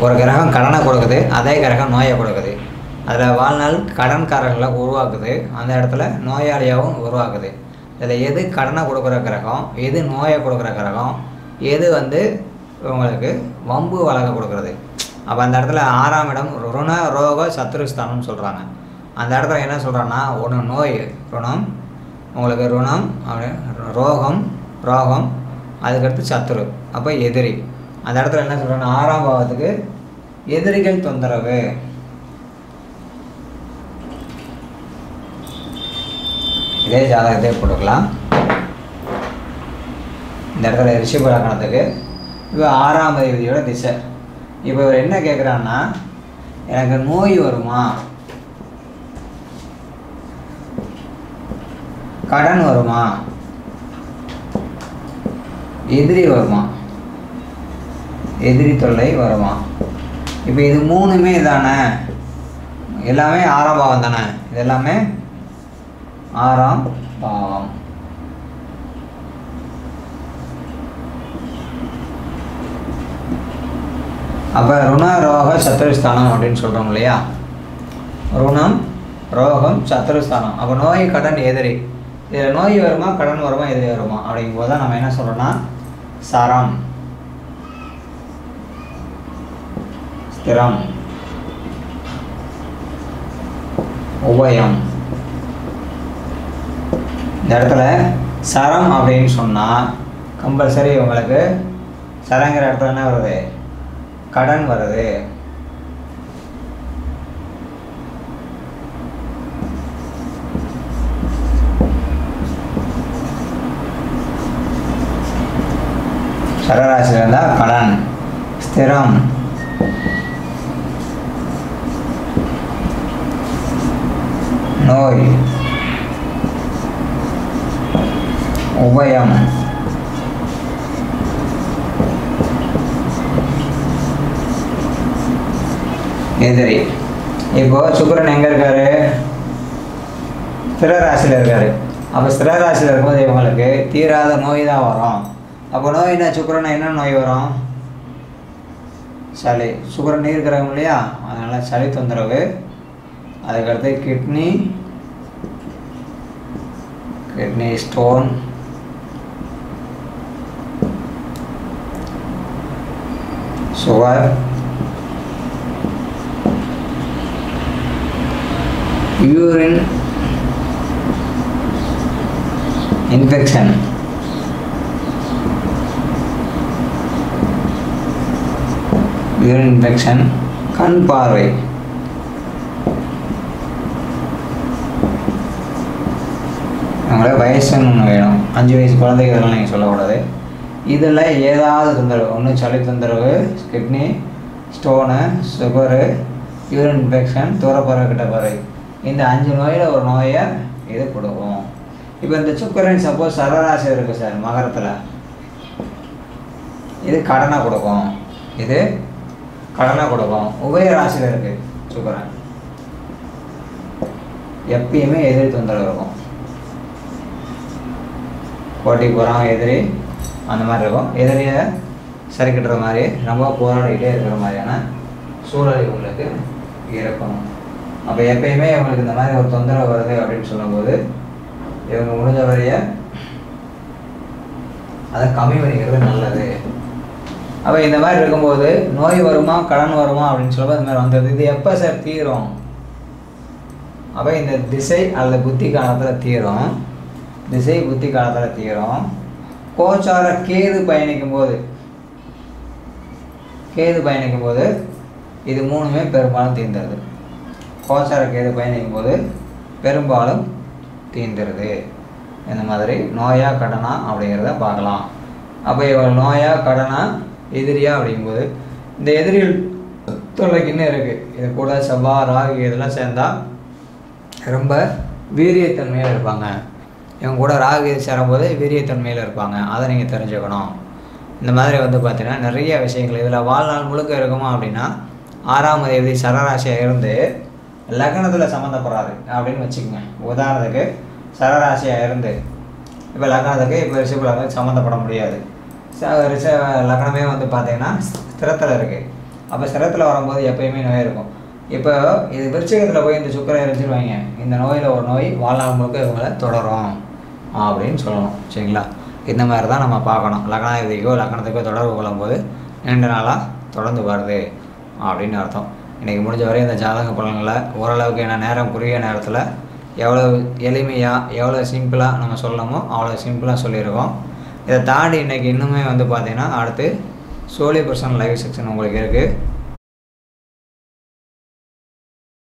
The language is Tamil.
ஒரு கிரகம் கடனை கொடுக்குது அதே கிரகம் நோயை கொடுக்குது அதில் வாழ்நாள் கடன்காரர்களை உருவாக்குது அந்த இடத்துல நோயாளியாகவும் உருவாக்குது இதில் எது கடனை கொடுக்குற கிரகம் எது நோயை கொடுக்குற கிரகம் எது வந்து உங்களுக்கு வம்பு வழக்க கொடுக்குறது அப்போ அந்த இடத்துல ஆறாம் இடம் ருண ரோக சத்ருஸ்தானம்னு சொல்கிறாங்க அந்த இடத்துல என்ன சொல்கிறாங்கன்னா ஒன்று நோய் ருணம் உங்களுக்கு ருணம் அப்படி ரோகம் ரோகம் அதுக்கடுத்து சத்துரு அப்போ எதிரி அந்த இடத்துல என்ன சொல்கிறாங்கன்னா ஆறாம் பாவத்துக்கு எதிரிகள் தொந்தரவு இதே ஜாதகத்தை போட்டுக்கலாம் இந்த இடத்துல ரிஷப லக்கணத்துக்கு இப்போ ஆறாம் அதிபதியோட திசை இப்போ இவர் என்ன கேட்குறான்னா எனக்கு நோய் வருமா கடன் வருமா எதிரி வருமா எதிரி தொல்லை வருமா இப்போ இது மூணுமே தானே எல்லாமே ஆறாம் பாவம் தானே இது எல்லாமே ஆறாம் பாவம் அப்போ ருண ரோக சத்துருஸ்தானம் அப்படின்னு சொல்கிறோம் இல்லையா ருணம் ரோகம் சத்துருஸ்தானம் அப்போ நோய் கடன் எதிரி இதில் நோய் வருமா கடன் வருமா எதிரி வருமா அப்படிங்கும்போது தான் நம்ம என்ன சொல்கிறோன்னா சரம் ஸ்திரம் உபயம் இந்த இடத்துல சரம் அப்படின்னு சொன்னால் கம்பல்சரி உங்களுக்கு சரங்கிற இடத்துல என்ன வருது கடன் வருது சரராசியில் இருந்தால் கடன் ஸ்திரம் நோய் உபயம் எதிரி இப்போ சுக்கிரன் எங்கே இருக்காரு ஸ்திர ராசியில் இருக்காரு அப்போ ஸ்திர ராசியில் இருக்கும்போது இவங்களுக்கு தீராத நோய் தான் வரும் அப்போ நோய்னா சுக்கிரனை என்ன நோய் வரும் சளி சுகர் நீர் கிரகம் இல்லையா அதனால் சளி தொந்தரவு அதுக்கடுத்து kidney kidney stone sugar urine infection urine infection கண் பார்வை அவங்கள வயசுன்னு ஒன்று வேணும் அஞ்சு வயசு குழந்தைங்க இதெல்லாம் நீங்கள் சொல்லக்கூடாது இதில் ஏதாவது தொந்தரவு ஒன்று சளி தொந்தரவு kidney stone sugar urine infection தூரப்பறவை கிட்ட பறவை இந்த அஞ்சு நோயில் ஒரு நோயை இது கொடுக்கும் இப்போ இந்த சுக்கரன் சப்போஸ் சரராசி இருக்குது சார் மகரத்தில் இது கடனை கொடுக்கும் இது கடனை கொடுக்கும் உபய ராசியில் இருக்குது சுக்கரன் எப்பயுமே எதிரி தொந்தரவு இருக்கும் போட்டி போகிறான் எதிரி அந்த மாதிரி இருக்கும் எதிரியை சரி கட்டுற மாதிரி ரொம்ப போராடிக்கிட்டே இருக்கிற மாதிரியான சூழல் இவங்களுக்கு இருக்கும் அப்போ எப்பயுமே இவங்களுக்கு இந்த மாதிரி ஒரு தொந்தரவு வருது அப்படின்னு சொல்லும்போது இவங்க முடிஞ்ச வரைய அதை கம்மி பண்ணிக்கிறது நல்லது அப்போ இந்த மாதிரி இருக்கும்போது நோய் வருமா கடன் வருமா அப்படின்னு சொல்லும்போது இந்த மாதிரி வந்தது இது எப்போ சார் தீரும் அப்போ இந்த திசை அல்லது புத்தி காலத்தில் தீரும் திசை புத்தி காலத்தில் தீரும் கோச்சார கேது பயணிக்கும் போது கேது பயணிக்கும் போது இது மூணுமே பெரும்பாலும் தீர்ந்துருது கோச்சார கேது பயணிக்கும் போது பெரும்பாலும் தீர்ந்துருது இந்த மாதிரி நோயா கடனா அப்படிங்கிறத பார்க்கலாம் அப்போ இவங்க நோயா கடனா எதிரியா அப்படிங்கும்போது இந்த எதிரிகள் தொல்லைக்கு இன்னும் இருக்குது இது கூட செவ்வாய் ராகு இதெல்லாம் சேர்ந்தா ரொம்ப வீரியத்தன்மையாக இருப்பாங்க இவங்க கூட ராகு சேரும்போது வீரியத்தன்மையில் இருப்பாங்க அதை நீங்கள் தெரிஞ்சுக்கணும் இந்த மாதிரி வந்து பார்த்தீங்கன்னா நிறைய விஷயங்கள் இதில் வாழ்நாள் முழுக்க இருக்குமா அப்படின்னா ஆறாம் தேதி சரராசியாக இருந்து லக்னத்தில் சம்மந்தப்படுறாரு அப்படின்னு வச்சுக்கோங்க உதாரணத்துக்கு சரராசியாக இருந்து இப்போ லக்னத்துக்கு இப்போ ரிஷப லக்னம் சம்மந்தப்பட முடியாது ச ரிஷ லக்னமே வந்து பார்த்தீங்கன்னா ஸ்திரத்தில் இருக்குது அப்போ சிரத்தில் வரும்போது எப்பயுமே நோய் இருக்கும் இப்போ இது விருச்சிகத்தில் போய் இந்த சுக்கரை இறைச்சிருவாங்க இந்த நோயில் ஒரு நோய் வாழ்நாள் முழுக்க இவங்களை தொடரும் அப்படின்னு சொல்லணும் சரிங்களா இந்த மாதிரி தான் நம்ம பார்க்கணும் லக்னாதிபதிக்கோ லக்னத்துக்கோ தொடர்பு கொள்ளும்போது நீண்ட நாளாக தொடர்ந்து வருது அப்படின்னு அர்த்தம் இன்றைக்கி முடிஞ்ச வரை இந்த ஜாதக பலன்களை ஓரளவுக்கு என்ன நேரம் குறுகிய நேரத்தில் எவ்வளோ எளிமையாக எவ்வளோ சிம்பிளாக நம்ம சொல்லணுமோ அவ்வளோ சிம்பிளாக சொல்லியிருக்கோம் இதை தாண்டி இன்றைக்கி இன்னுமே வந்து பார்த்திங்கன்னா அடுத்து சோழி பர்சன் லைவ் செக்ஷன் உங்களுக்கு இருக்குது